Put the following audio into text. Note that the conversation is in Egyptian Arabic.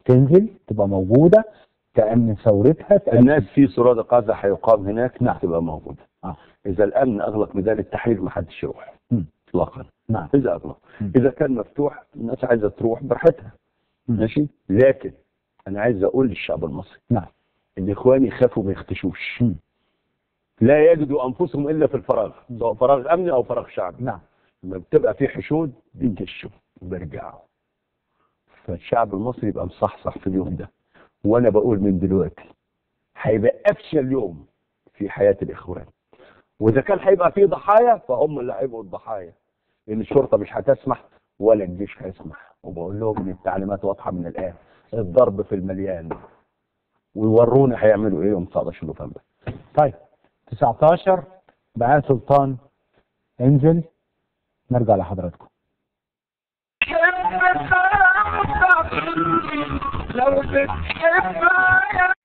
تنزل تبقى موجوده تامن ثورتها تامن الناس في سراد غزه هيقام هناك نعم. تبقى موجوده آه. اذا الامن اغلق ميدان التحرير ما حدش يروح مم. اطلاقا نعم اذا اغلق مم. اذا كان مفتوح الناس عايزه تروح براحتها مم. ماشي لكن انا عايز اقول للشعب المصري نعم ان اخواني يخافوا ما يختشوش مم. لا يجدوا انفسهم الا في الفراغ سواء فراغ امني او فراغ شعبي نعم لما بتبقى في حشود بيكشوا وبيرجعوا فالشعب المصري يبقى مصحصح في اليوم ده وانا بقول من دلوقتي هيبقى افشل يوم في حياه الاخوان واذا كان هيبقى فيه ضحايا فهم اللي هيبقوا الضحايا لان الشرطه مش هتسمح ولا الجيش هيسمح وبقول لهم ان التعليمات واضحه من الان الضرب في المليان ويورونا هيعملوا ايه يوم 19 نوفمبر طيب 19 بقى سلطان انزل نرجع لحضراتكم لو بتحب